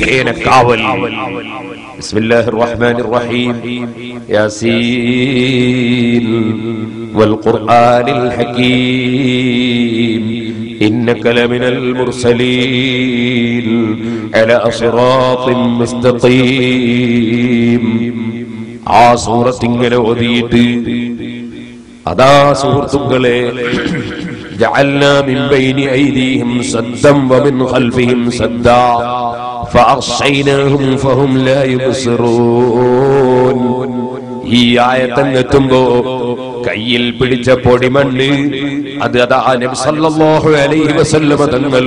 മുഖേന കാവൽ ബിസ്മില്ലാഹിർ റഹ്മാനിർ റഹീം യാസീൻ വൽ ഖുർആനിൽ ഹകീം إنك لمن المرسلين على صراط مستقيم ആ സൂറത്ത് ഇങ്ങനെ ഓതിയിട്ട് അതാ സുഹൃത്തുക്കളെ جعلنا من بين أيديهم سدا ومن خلفهم سدا فأغشيناهم فهم لا يبصرون ഈ ആയത്തങ്ങെത്തുമ്പോ കയ്യിൽ പിടിച്ച പൊടിമണ്ണ് അത് അതാ നബി സല്ലല്ലാഹു അലൈഹി വസല്ലമ തങ്ങൾ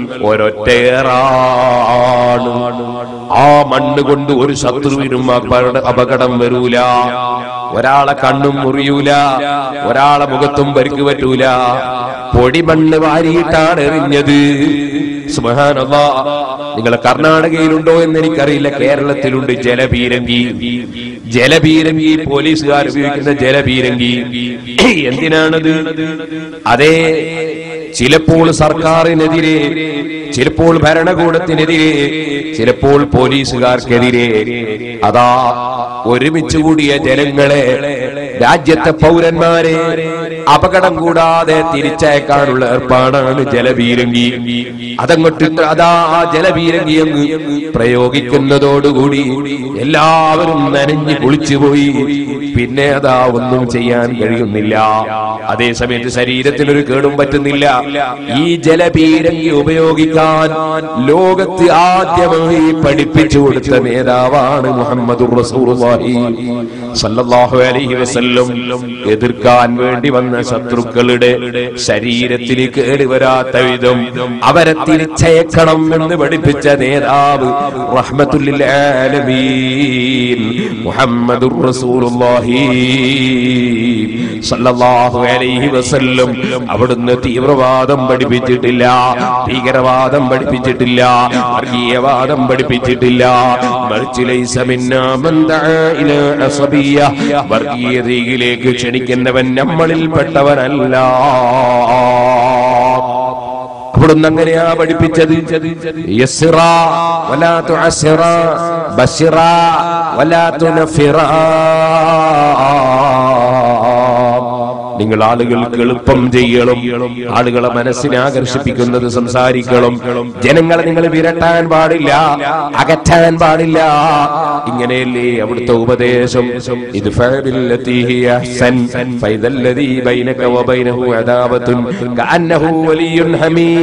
ഒരൊറ്റയേറാണ് ആ മണ്ണ് കൊണ്ട് ഒരു ശത്രുവിനും അപകട- അപകടം വരൂല ഒരാളെ കണ്ണും മുറിയൂല ഒരാളെ മുഖത്തും പരിക്ക് പറ്റൂല പൊടിമണ്ണ് വാരിയിട്ടാണ് എറിഞ്ഞത് സുബ്ഹാനല്ലാ നിങ്ങൾ കർണാടകയിലുണ്ടോ എന്ന് എനിക്കറിയില്ല കേരളത്തിലുണ്ട് ജലപീരങ്കി ജലപീരങ്കി പോലീസുകാർ ഉപയോഗിക്കുന്ന ജലപീരങ്കി എന്തിനാണത് അതേ ചിലപ്പോൾ സർക്കാരിനെതിരെ ചിലപ്പോൾ ഭരണകൂടത്തിനെതിരെ ചിലപ്പോൾ പോലീസുകാർക്കെതിരെ അതാ ഒരുമിച്ച് കൂടിയ ജനങ്ങളെ രാജ്യത്തെ പൗരന്മാരെ അപകടം കൂടാതെ തിരിച്ചയക്കാനുള്ള ഏർപ്പാടാണ് ജലപീരങ്കി അതങ്ങോട്ട് അതാ ആ ജലപീരങ്കി അങ്ങ് പ്രയോഗിക്കുന്നതോടുകൂടി എല്ലാവരും നനഞ്ഞു കുളിച്ചുപോയി പിന്നെ അതാ ഒന്നും ചെയ്യാൻ കഴിയുന്നില്ല അതേ സമയത്ത് ശരീരത്തിനൊരു കേടും പറ്റുന്നില്ല ഈ ജലപീരങ്കി ഉപയോഗിക്കാൻ ലോകത്ത് ആദ്യമായി പഠിപ്പിച്ചു കൊടുത്ത നേതാവാണ് മുഹമ്മദ് സല്ലല്ലാഹു അലൈഹി വസല്ലം എതിർക്കാൻ വേണ്ടി വന്ന ശത്രുക്കളുടെ ശരീരത്തിന് കേട് വരാത്ത വിധം അവരെ തിരിച്ചയക്കണം എന്ന് പഠിപ്പിച്ച നേതാവ് റഹ്മത്തുല്ലിൽ ആലമീൻ മുഹമ്മദുർ റസൂലുള്ളാഹി സല്ലല്ലാഹു അലൈഹി വസല്ലം അവിടുന്ന് തീവ്രവാദം പഠിപ്പിച്ചിട്ടില്ല ഭീകരവാദം പഠിപ്പിച്ചിട്ടില്ല വർഗീയവാദം പഠിപ്പിച്ചിട്ടില്ല മറിച്ച് ലൈസ മിന്നാ മൻ ദആ ഇലാ അസബിയ്യ വർഗീയതയിലേക്ക് ക്ഷണിക്കുന്നവൻ നമ്മളിൽ പെട്ടവനല്ല അവിടുന്ന് അങ്ങനെയാ പഠിപ്പിച്ചത് യസ്റ വലാ തുഅസ്റ ബശ്റ വലാ തുനഫിറ നിങ്ങൾ ആളുകൾക്ക് എളുപ്പം ചെയ്യണം ആളുകളെ മനസ്സിനെ ആകർഷിപ്പിക്കുന്നത് സംസാരിക്കണം ജനങ്ങളെ നിങ്ങൾ വിരട്ടാൻ പാടില്ല അകറ്റാൻ പാടില്ല ഇങ്ങനെയല്ലേ അവിടുത്തെ ഉപദേശം ഇത് ഫഅബില്ലത്തി ഹിയ അഹ്സൻ ഫൈദല്ലദീ ബൈനക വബൈനഹു അദാവത്തുൻ കഅന്നഹു വലിയ്യുൻ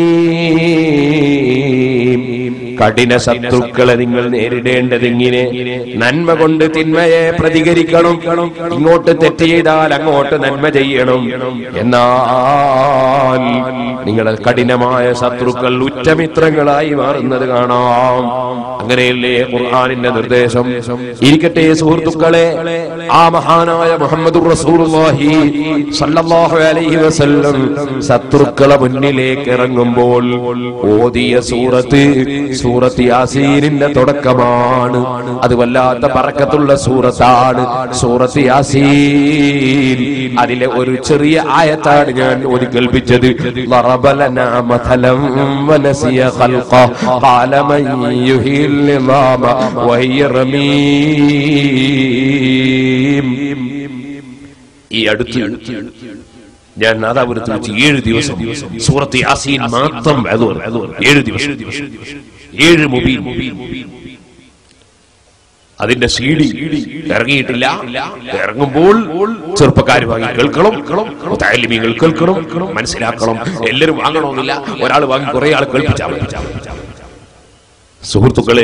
ഹമീം കഠിന ശത്രുക്കളെ നിങ്ങൾ നേരിടേണ്ടത് ഇങ്ങനെ നന്മ കൊണ്ട് തിന്മയെ പ്രതികരിക്കണം ഇങ്ങോട്ട് തെറ്റ് ചെയ്താൽ അങ്ങോട്ട് നന്മ ചെയ്യണം എന്നാൽ നിങ്ങളെ കഠിനമായ ശത്രുക്കൾ ഉറ്റമിത്രങ്ങളായി മാറുന്നത് കാണാം അങ്ങനെയല്ലേ ഖുർആാനിന്റെ നിർദ്ദേശം ഇരിക്കട്ടെ സുഹൃത്തുക്കളെ ആ മഹാനായ മുഹമ്മദ് റസൂലുള്ളാഹി സല്ലല്ലാഹു അലൈഹി വസല്ലം ശത്രുക്കളെ മുന്നിലേക്ക് ഇറങ്ങുമ്പോൾ ഓതിയ സൂറത്ത് സൂറത്ത് യാസീനിന്റെ തുടക്കമാണ് അത് വല്ലാത്ത പറക്കത്തുള്ള സൂറത്താണ് സൂറത്ത് യാസീൻ അതിലെ ഒരു ചെറിയ ആയത്താണ് ഞാൻ ഓതി കേൾപ്പിച്ചത് ضرب لنا مثلا ونسي خلقه قال من يحيي العظام وهي رميم ഈ അടുത്ത് ഞാൻ നാദാപുരത്ത് വെച്ച് ഏഴ് ദിവസം സൂറത്ത് യാസീൻ മാത്രം അത് പറഞ്ഞു. ഏഴ് ദിവസം ഏഴ് മുബീൻ അതിന്റെ സി ഡി ഇറങ്ങിയിട്ടില്ല ഇറങ്ങുമ്പോൾ ചെറുപ്പക്കാർ വാങ്ങി കേൾക്കണം താലിമ്യങ്ങൾ കേൾക്കണം മനസ്സിലാക്കണം എല്ലാവരും വാങ്ങണമെന്നില്ല ഒരാൾ വാങ്ങി കുറെ ആൾ കേൾപ്പിച്ചാൽ മതി. സുഹൃത്തുക്കളെ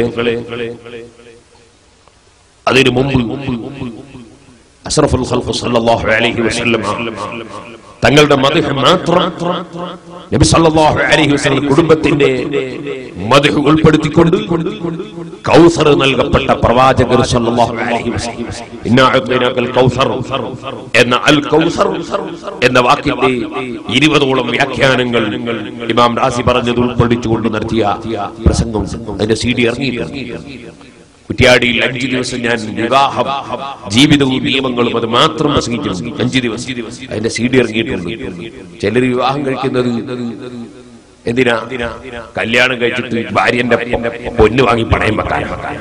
അതിനു മുമ്പ് അഷ്റഫുൽ ഖൽഖ് സല്ലല്ലാഹു അലൈഹി വസല്ലം തങ്ങളുടെ മദ്ഹ് മാത്രം നബി സല്ലല്ലാഹു അലൈഹി വസല്ലം കുടുംബത്തിന്റെ മദ്ഹ് ഉൾപ്പെടുത്തിക്കൊണ്ട് കൗസർ നൽകപ്പെട്ട പ്രവാചകർ സല്ലല്ലാഹു അലൈഹി വസല്ലം ഇന്നാ അഅ്തൈനാകൽ കൗസർ എന്ന അൽ കൗസർ എന്ന വാക്കിന്റെ ഇരുപതോളം വ്യാഖ്യാനങ്ങൾ ഇമാം റാസി പറഞ്ഞത് ഉൾപ്പെടുത്തിക്കൊണ്ട് നടത്തിയ പ്രസംഗം അതിന്റെ സി ഡി ഇറങ്ങിയിട്ടുണ്ട് കുറ്റ്യാടിയിൽ അഞ്ചു ദിവസം ഞാൻ വിവാഹം ജീവിതവും നിയമങ്ങളും അത് മാത്രം പ്രസംഗിക്കുന്നു അഞ്ചു ദിവസം അതിന്റെ സി ഡി ഇറങ്ങിയിട്ടുണ്ട് ചിലർ വിവാഹം കഴിക്കുന്നത് എന്തിനാ കല്യാണം കഴിച്ചിട്ട് ഭാര്യന്റെ പൊ- പൊന്ന് വാങ്ങി പണയം വെക്കാൻ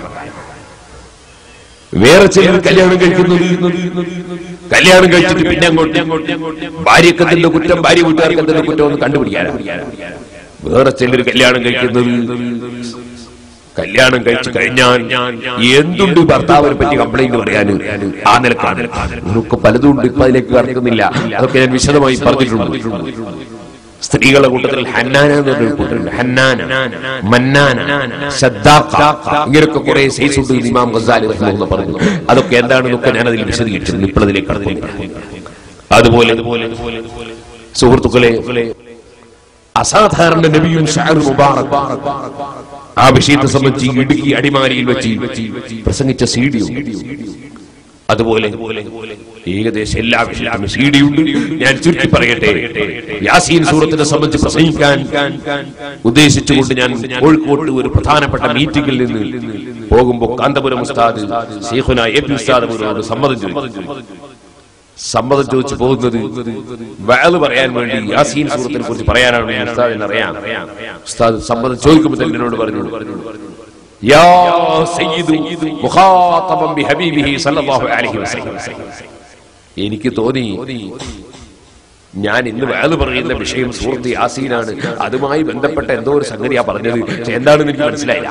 വേറെ ചിലർ കല്യാണം കഴിക്കുന്നത് കല്യാണം കഴിച്ചിട്ട് പിന്നെ അങ്ങോട്ട് ഭാര്യക്ക് എന്തെങ്കിലും കുറ്റം ഭാര്യ വീട്ടുകാർക്ക് എന്തെങ്കിലും കുറ്റം ഒന്ന് കണ്ടുപിടിക്കാനാണ് വേറെ ചിലർ കല്യാണം കഴിക്കുന്നത് കല്യാണം കഴിച്ചു കഴിഞ്ഞാൽ എന്തുണ്ട് ഭർത്താവിനെ പറ്റി കംപ്ലൈന്റ് പറയാൻ ആ നിലക്കാണ് നമുക്ക് പലതും ഉണ്ട് ഇപ്പൊ അതിലേക്ക് കടക്കുന്നില്ല അതൊക്കെ ഞാൻ വിശദമായി പറഞ്ഞിട്ടുണ്ട് സ്ത്രീകളുടെ കൂട്ടത്തിൽ ഹന്നാന എന്ന് പറഞ്ഞൊരു കൂട്ടരുണ്ട് ഹന്നാന മന്നാന സദ്ദാഖ ഇങ്ങനെയൊക്കെ കുറെ സൈസ് ഉണ്ട് എന്ന് ഇമാം ഗസാലി റഹ്മത്തുള്ളാഹി പറഞ്ഞു അതൊക്കെ എന്താണെന്നൊക്കെ ഞാൻ അതിൽ വിശദീകരിച്ചിരുന്നു ഇപ്പോൾ അതിലേക്ക് കടക്കുന്നില്ല അതുപോലെ സുഹൃത്തുക്കളെ അസാധാരണ നബിയും ഷാർ മുബാറക് ആ വിഷയത്തെ സംബന്ധിച്ച് ഇടുക്കി അടിമാലിയിൽ വെച്ച് പ്രസംഗിച്ച സീഡിയും അതുപോലെ ഏകദേശം എല്ലാ വിഷയത്തിലും സീഡിയുണ്ട് ഞാൻ ചുരുക്കി പറയട്ടെ യാസീൻ സൂറത്തിനെ സംബന്ധിച്ച് പ്രസംഗിക്കാൻ ഉദ്ദേശിച്ചുകൊണ്ട് ഞാൻ കോഴിക്കോട്ട് ഒരു പ്രധാനപ്പെട്ട മീറ്റിംഗിൽ നിന്ന് പോകുമ്പോൾ കാന്തപുരം ഉസ്താദ് ശേഖുന എ പി ഉസ്താദ് അവരോട് സമ്മതം ചോദിച്ചു സമ്മതം ചോദിച്ചു പോകുന്നത് വയല് പറയാൻ വേണ്ടി യാസീൻ സൂറത്തിനെ കുറിച്ച് പറയാനാണ് ഉസ്താദിന് അറിയാം ഉസ്താദ് സമ്മതം ചോദിക്കുമ്പോൾ തന്നെ എന്നോട് പറഞ്ഞു യാ സയ്യിദു മുഖാതബൻ ബിഹബീബിഹി സല്ലല്ലാഹു അലൈഹി വസല്ലം എനിക്ക് തോന്നി ഞാൻ ഇന്ന് വയല് പറയുന്ന വിഷയം സൂറത്ത് യാസീനാണ് അതുമായി ബന്ധപ്പെട്ട എന്തോ ഒരു സംഗതിയാ പറഞ്ഞത് പക്ഷെ എന്താണെന്ന് എനിക്ക് മനസ്സിലായില്ല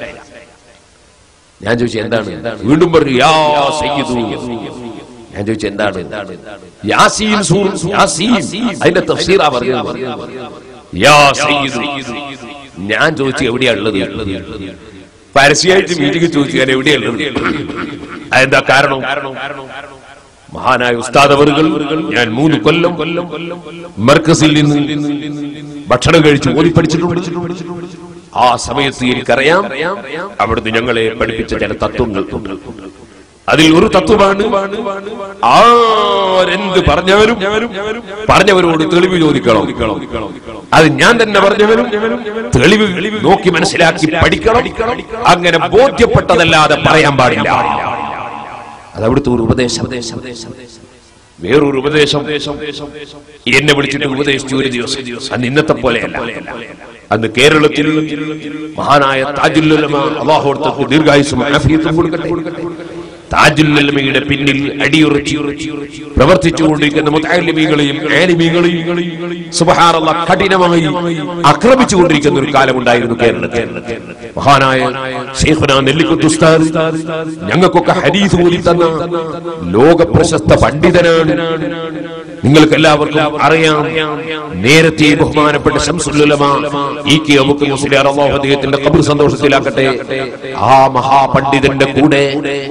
ഞാൻ ചോദിച്ചു എന്താണ് വീണ്ടും പറഞ്ഞു യാ സയ്യിദു ഞാൻ ചോദിച്ചു എന്താണ് യാസീൻ സൂർ യാസീൻ അതിന്റെ തഫ്സീറാ പറഞ്ഞത് യാ സയ്യിദു ഞാൻ ചോദിച്ചു എവിടെയാ ഉള്ളത് പരസ്യമായിട്ട് മീറ്റിംഗ് ചോദിച്ചു ഞാൻ എവിടെയാ ഉള്ളത് അതെന്താ കാരണം മഹാനായ ഉസ്താദ് അവറുകൾ ഞാൻ മൂന്ന് കൊല്ലം കൊല്ലം മർക്കസിൽ നിന്ന് ഭക്ഷണം കഴിച്ച് ഓതി പഠിച്ചിട്ടുണ്ട് ആ സമയത്ത് എനിക്കറിയാം അവിടുന്ന് ഞങ്ങളെ പഠിപ്പിച്ച ചില തത്വങ്ങൾ ഉണ്ട് അതിൽ ഒരു തത്വമാണ് ആരെന്ത് പറഞ്ഞവരും പറഞ്ഞവരോട് തെളിവ് ചോദിക്കണം അത് ഞാൻ തന്നെ പറഞ്ഞവരും തെളിവ് നോക്കി മനസ്സിലാക്കി പഠിക്കണം അങ്ങനെ ബോധ്യപ്പെട്ടതല്ലാതെ പറയാൻ പാടില്ല അത് അവിടുത്തെ ഒരു ഉപദേശം വേറൊരു ഉപദേശം എന്നെ വിളിച്ചിട്ട് ഉപദേശിച്ചു ഒരു ദിവസം അന്ന് ഇന്നത്തെ പോലെയല്ല അന്ന് കേരളത്തിൽ മഹാനായ താജുല്ലുലമ അള്ളാഹോടത്തേക്ക് ദീർഘായുസും ആഫിയത്തും കൊടുക്കട്ടെ താജുല്ലുലമയുടെ പിന്നിൽ അടിയുറച്ചു പ്രവർത്തിച്ചുകൊണ്ടിരിക്കുന്ന മുത്താലിമീങ്ങളെയും ആലിമീങ്ങളെയും സുബഹാറല്ല കഠിനമായി ആക്രമിച്ചുകൊണ്ടിരിക്കുന്ന ഒരു കാലമുണ്ടായിരുന്നു കേരളത്തിൽ മഹാനായ ഷെയ്ഖുന നെല്ലിക്കുത്ത് ഉസ്താദ് ഞങ്ങൾക്കൊക്കെ ഹരീസ് ഓതി തന്ന ലോക പ്രശസ്ത പണ്ഡിതനാണ് നിങ്ങൾക്ക് എല്ലാവർക്കും അറിയാം നേരത്തെ ബഹുമാനപ്പെട്ട ശംസുലുലമ ഈ കെ അബുക്ക് മുസ്ലിയാർ അള്ളാഹു അദ്ദേഹത്തിന്റെ കബർ സന്തോഷത്തിലാക്കട്ടെ ആ മഹാപണ്ഡിതന്റെ കൂടെ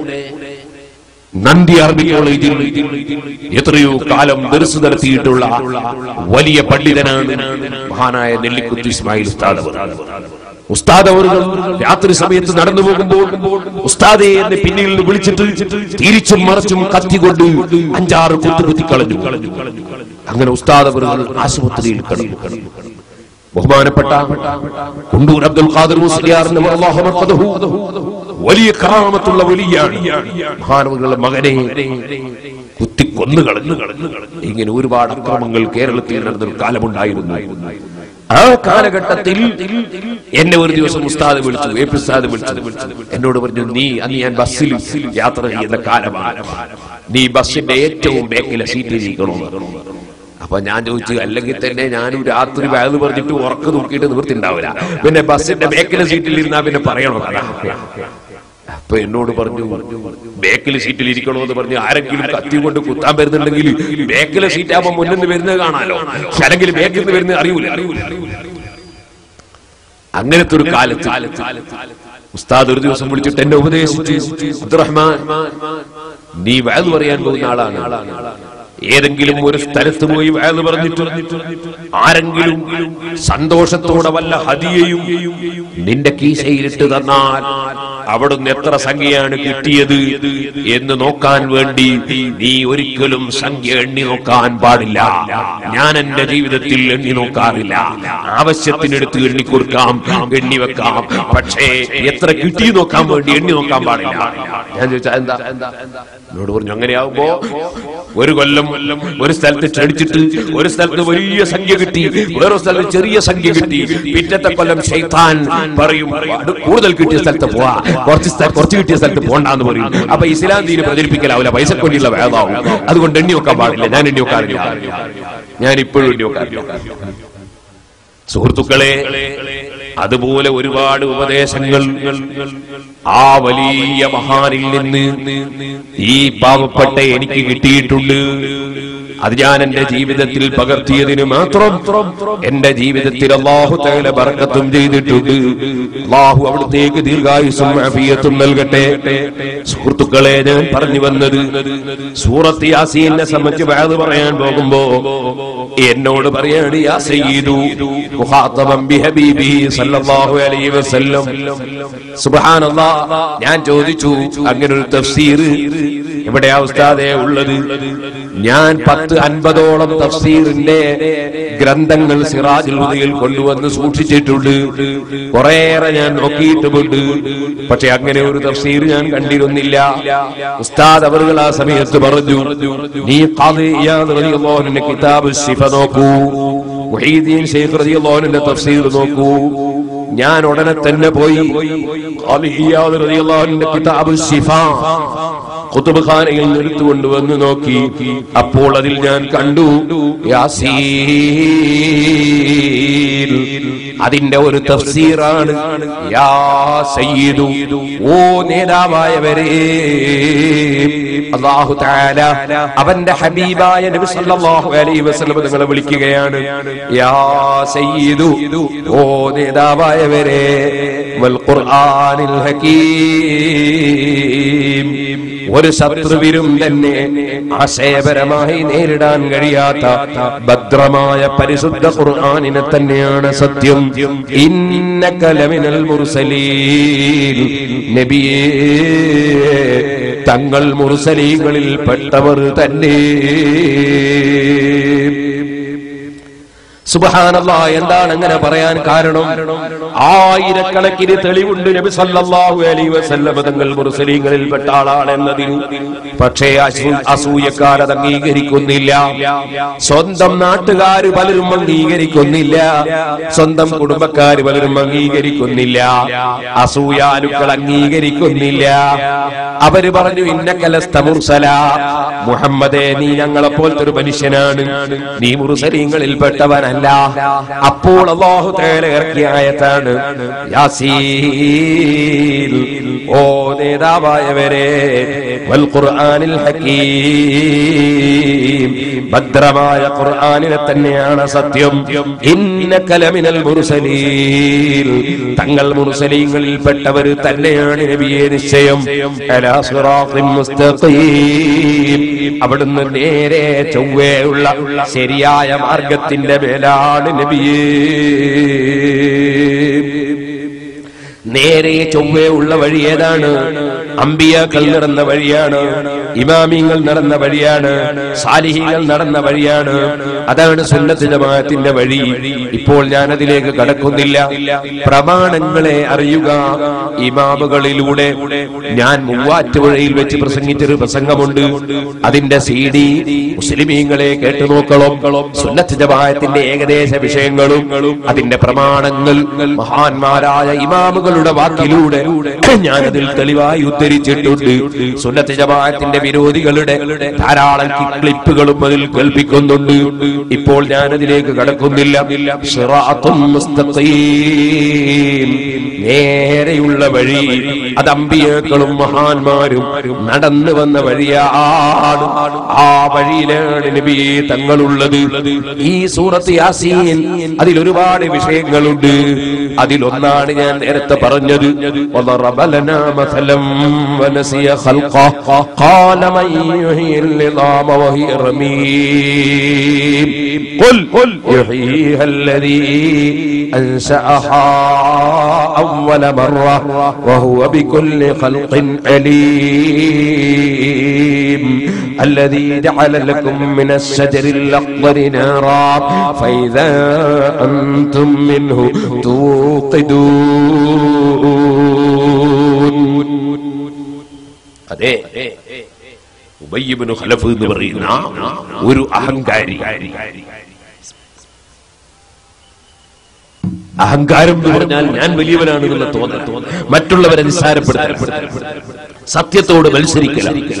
നന്ദി അറബി കോളേജിൽ എത്രയോ കാലം ദർസ് നടത്തിയിട്ടുള്ള വലിയ പണ്ഡിതനാണ് മഹാനായ നെല്ലിക്കുത്ത് ഇസ്മായിൽ ഉസ്താദ് അവർ. ഉസ്താദ് അവറുകൾ രാത്രി സമയത്ത് നടന്നു പോകുമ്പോൾ ഉസ്താദെ എന്നെ പിന്നിൽ നിന്ന് വിളിച്ചിട്ട് തിരിച്ചും മറച്ചും കത്തിക്കൊണ്ട് അഞ്ചാറ് കുത്തു കുത്തി കളഞ്ഞു അങ്ങനെ ഉസ്താദ് അവറുകൾ ആശുപത്രിയിൽ കിടന്നു ബഹുമാനപ്പെട്ട കുണ്ടൂർ അബ്ദുൽ ഖാദിർ മുസ്ലിയാറിന്റെ അല്ലാഹു മർഖദഹു വലിയ കറാമത്തുള്ള വലിയാണ് മഹാനവങ്ങളുടെ മകനെ കുത്തി കൊന്നു കളഞ്ഞു ഇങ്ങനെ ഒരുപാട് അക്രമങ്ങൾ കേരളത്തിൽ നടന്നൊരു കാലമുണ്ടായിരുന്നു ആ കാലഘട്ടത്തിൽ എന്നെ ഒരു ദിവസം ഉസ്താദ് വിളിച്ചു എ പി ഉസ്താദ് വിളിച്ചു എന്നോട് പറഞ്ഞു നീ അന്ന് ഞാൻ ബസ്സിൽ യാത്ര ചെയ്യുന്ന കാലമാണ് നീ ബസ്സിന്റെ ഏറ്റവും ബാക്കിലെ സീറ്റിൽ ഇരിക്കണമെന്ന് അപ്പൊ ഞാൻ ചോദിച്ചു അല്ലെങ്കിൽ തന്നെ ഞാനും രാത്രി വയത് പറഞ്ഞിട്ട് ഉറക്ക് നോക്കിയിട്ട് നിവൃത്തിണ്ടാവില്ല പിന്നെ ബസ്സിന്റെ ബേക്കിലെ സീറ്റിൽ ഇരുന്നാ പിന്നെ പറയണോ കഥ അപ്പൊ എന്നോട് പറഞ്ഞു ബേക്കിലെ സീറ്റിൽ ഇരിക്കണോന്ന് പറഞ്ഞ് ആരെങ്കിലും കത്തി കൊണ്ട് കുത്താൻ വരുന്നുണ്ടെങ്കിൽ ബേക്കിലെ സീറ്റ് ആകുമ്പോ മുന്നിൽ നിന്ന് വരുന്നത് കാണാലോ പക്ഷെ അല്ലെങ്കിൽ ബേക്കിൽ നിന്ന് വരുന്നത് അറിയൂല അങ്ങനത്തെ ഒരു കാലത്ത് ഉസ്താദ് ഒരു ദിവസം വിളിച്ചിട്ട് എന്നെ ഉപദേശിച്ചു അബ്ദുറഹ്മാൻ നീ വയത് പറയാൻ പോകുന്ന ആളാണ് ഏതെങ്കിലും ഒരു സ്ഥലത്ത് പോയി വയത് പറഞ്ഞിട്ട് ആരെങ്കിലും സന്തോഷത്തോടെ വല്ല ഹതിയയും നിന്റെ കീശയിലിട്ട് തന്നാൽ അവിടുന്ന് എത്ര സംഖ്യയാണ് കിട്ടിയത് എന്ന് നോക്കാൻ വേണ്ടി നീ ഒരിക്കലും സംഖ്യ എണ്ണി നോക്കാൻ പാടില്ല ഞാൻ എന്റെ ജീവിതത്തിൽ എണ്ണി നോക്കാറില്ല ആവശ്യത്തിനെടുത്ത് എണ്ണി കൊടുക്കാം എണ്ണി വെക്കാം പക്ഷേ എത്ര കിട്ടി നോക്കാൻ വേണ്ടി എണ്ണി നോക്കാൻ പാടില്ല ഞാൻ ചോദിച്ചാ എന്താ എന്നോട് പറഞ്ഞു അങ്ങനെയാവുമ്പോ ഒരു കൊല്ലം ഒരു സ്ഥലത്ത് ക്ഷണിച്ചിട്ട് ഒരു സ്ഥലത്ത് വലിയ സംഖ്യ കിട്ടി വേറെ സ്ഥലത്ത് ചെറിയ സംഖ്യ കിട്ടി പിറ്റത്തെ കൊല്ലം ഷെയ്ത്താൻ പറയും അത് കൂടുതൽ കിട്ടിയ സ്ഥലത്ത് പോവാ കുറച്ച് സ്ഥ- കുറച്ച് കിട്ടിയ സ്ഥലത്ത് പോണ്ടാന്ന് പറയും അപ്പൊ ഇസ്ലാം ദീന് പ്രചരിപ്പിക്കലാവില്ല പൈസ കൊണ്ടുള്ള വേദാവും അതുകൊണ്ട് എണ്ണി വെക്കാൻ പാടില്ല ഞാൻ എണ്ണി വെക്കാറില്ല ഞാൻ ഇപ്പോഴും എണ്ണി വെക്കാറില്ല സുഹൃത്തുക്കളെ അതുപോലെ ഒരുപാട് ഉപദേശങ്ങൾ ആ വലിയ മഹാനിൽ നിന്ന് ഈ പാവപ്പെട്ട എനിക്ക് കിട്ടിയിട്ടുണ്ട് അത് ഞാൻ എന്റെ ജീവിതത്തിൽ പകർത്തിയതിന് മാത്രം എന്റെ ജീവിതത്തിൽ അള്ളാഹു തകല ബർക്കത്തും ചെയ്തിട്ടുണ്ട് അള്ളാഹു അവിടത്തേക്ക് ദീർഘായുസും അഫിയത്തും നൽകട്ടെ സുഹൃത്തുക്കളെ ഞാൻ പറഞ്ഞു വന്നത് സൂറത്ത് യാസീനെ സംബന്ധിച്ച് വേദ പറയാൻ പോകുമ്പോ എന്നോട് പറയാണ് യാ സയ്യിദു മുഖാത്തബൻ ബിഹബീബിഹി സല്ലല്ലാഹു അലൈഹി വസല്ലം സുബ്ഹാനല്ലാഹ് ഞാൻ ചോദിച്ചു അങ്ങനെ ഒരു തഫ്സീർ എവിടെയാ ഉസ്താദേ ഉള്ളത് ഞാൻ പത്ത് അൻപതോളം തഫ്സീറിന്റെ ഗ്രന്ഥങ്ങൾ സിറാജുൽ ഹുദയിൽ കൊണ്ടുവന്ന് സൂക്ഷിച്ചിട്ടുണ്ട് കുറേയേറെ ഞാൻ നോക്കിയിട്ടുമുണ്ട് പക്ഷെ അങ്ങനെ ഒരു തഫ്സീർ ഞാൻ കണ്ടിരുന്നില്ല ഉസ്താദ് അവറുകൾ ആ സമയത്ത് പറഞ്ഞു നീ ഖാദി ഇയാദ് റളിയല്ലാഹുവിന്റെ കിതാബ് ശിഫ നോക്കൂ മുഹീദ്ദീൻ ഷെയ്ഖ് റളിയല്ലാഹുവിന്റെ തഫ്സീർ നോക്കൂ ഞാൻ ഉടനെ തന്നെ പോയി ഖാദി ഇയാദ് റളിയല്ലാഹുവിന്റെ കിതാബ് ശിഫ കുത്തുബ് ഖാനയിൽ നിന്ന് എടുത്തുകൊണ്ടുവന്ന് നോക്കി അപ്പോൾ അതിൽ ഞാൻ കണ്ടു യാസീൻ അതിന്റെ ഒരു തഫ്സീറാണ് യാ സയ്യിദു ഓ നേതാവായവരെ അല്ലാഹു തആല അവന്റെ ഹബീബായ നബി സല്ലല്ലാഹു അലൈഹി വസല്ലം നിങ്ങളെ വിളിക്കുകയാണ് യാ സയ്യിദു ഓ നേതാവായവരെ വൽ ഖുർആനിൽ ഹകീം ഒരു ശത്രുവിനും തന്നെ ആശയപരമായി നേരിടാൻ കഴിയാത്ത ഭദ്രമായ പരിശുദ്ധ ഖുർആനിനെ തന്നെയാണ് സത്യം ഇന്നകലമിനൽ മുർസലീൻ നബിയേ തങ്ങൾ മുർസലീങ്ങളിൽ പെട്ടവർ തന്നെ സുബഹാനല്ലാ എന്താണ് അങ്ങനെ പറയാൻ കാരണം ആയിരക്കണക്കിന് തെളിവുണ്ട് നബി സല്ലല്ലാഹു അലൈഹി വസല്ലം തങ്ങൾ മുർസലീങ്ങളിൽ പെട്ട ആളാണെന്നതിന് പക്ഷേ അസൂ- അസൂയക്കാരത് അംഗീകരിക്കുന്നില്ല സ്വന്തം നാട്ടുകാര് പലരും അംഗീകരിക്കുന്നില്ല സ്വന്തം കുടുംബക്കാര് പലരും അംഗീകരിക്കുന്നില്ല അസൂയാലുക്കൾ അംഗീകരിക്കുന്നില്ല അവര് പറഞ്ഞു ഇന്നക്കലസ്ത മുർസല മുഹമ്മദേ നീ ഞങ്ങളെ പോലത്തെ ഒരു മനുഷ്യനാണ് നീ മുർസലീങ്ങളിൽ പെട്ടവനല്ല അപ്പോൾ അള്ളാഹു തേല ഇറക്കിയ ആയത്താണ് യാസീൻ ഓ നേതാവായവരെ വൽ ഖുർആനിൽ ഹകീം ഭദ്രമായ ഖുർആനിനെ തന്നെയാണ് സത്യം ഇന്നകലമിനൽ മുർസലീൻ തങ്ങൾ മുർസലീങ്ങളിൽ പെട്ടവർ തന്നെയാണ് നബിയെ നിശ്ചയം അലാ സിറാത്തിൻ മുസ്തഖീം അവിടുന്ന് നേരെ ചൊവ്വയുള്ള ശരിയായ മാർഗത്തിന്റെ മേലാണ് നബിയേ നേരെ ചൊവ്വേ ഉള്ള വഴി ഏതാണ് അമ്പിയാക്കൾ നടന്ന വഴിയാണ് ഇമാമിങ്ങൾ നടന്ന വഴിയാണ് സാലിഹികൾ നടന്ന വഴിയാണ് അതാണ് സുന്നത്ത് ജമാഅത്തിന്റെ വഴി ഇപ്പോൾ ഞാൻ അതിലേക്ക് കടക്കുന്നില്ല പ്രമാണങ്ങളെ അറിയുക ഇമാമുകളിലൂടെ ഞാൻ മൂവാറ്റുപുഴയിൽ വെച്ച് പ്രസംഗിച്ചൊരു പ്രസംഗമുണ്ട് അതിന്റെ സി ഡി മുസ്ലിമീങ്ങളെ കേട്ടു നോക്കണം സുന്നത്ത് ജമാഅത്തിന്റെ ഏകദേശ വിഷയങ്ങളും അതിന്റെ പ്രമാണങ്ങൾ മഹാന്മാരായ ഇമാമുകളുടെ വാക്കിലൂടെ ഞാൻ അതിൽ തെളിവായി ഉദ്ധരിച്ചിട്ടുണ്ട് സുന്നത്ത് ജമാഅത്തിന്റെ വിരോധികളുടെ ധാരാളം ക്ലിപ്പുകളും അതിൽ കേൾപ്പിക്കുന്നുണ്ട് ഇപ്പോൾ ഞാൻ അതിലേക്ക് കടക്കുന്നില്ല സിറാത്തും മുസ്തഖീം. നേരെയുള്ള വഴി അത് അമ്പിയേക്കളും മഹാന്മാരും നടന്നു വന്ന വഴിയാണ് ആ വഴിയിലാണ് നബി തങ്ങളുള്ളത് ഈ സൂറത്ത് യാസീൻ അതിൽ ഒരുപാട് വിഷയങ്ങളുണ്ട് അതിലൊന്നാണ് ഞാൻ നേരത്തെ പറഞ്ഞത് وضرب لنا مثلا ونسي خلقه قال من يحيي العظام وهي رميم قل يحييها الذي أنشأها أول مرة وهو بكل خلق عليم الذي جعل لكم من الشجر الأخضر نارا فإذا أنتم منه توقدون അതെ ഉബയ്യബിന് ഖലഫ് എന്ന് പറയുന്ന ഒരു അഹങ്കാരി അഹങ്കാരം എന്ന് പറഞ്ഞാൽ ഞാൻ വലിയവനാണ് എന്നുള്ള തോന്നൽ മറ്റുള്ളവരെ നിസ്സാരപ്പെടുത്തൽ സത്യത്തോട് മത്സരിക്കല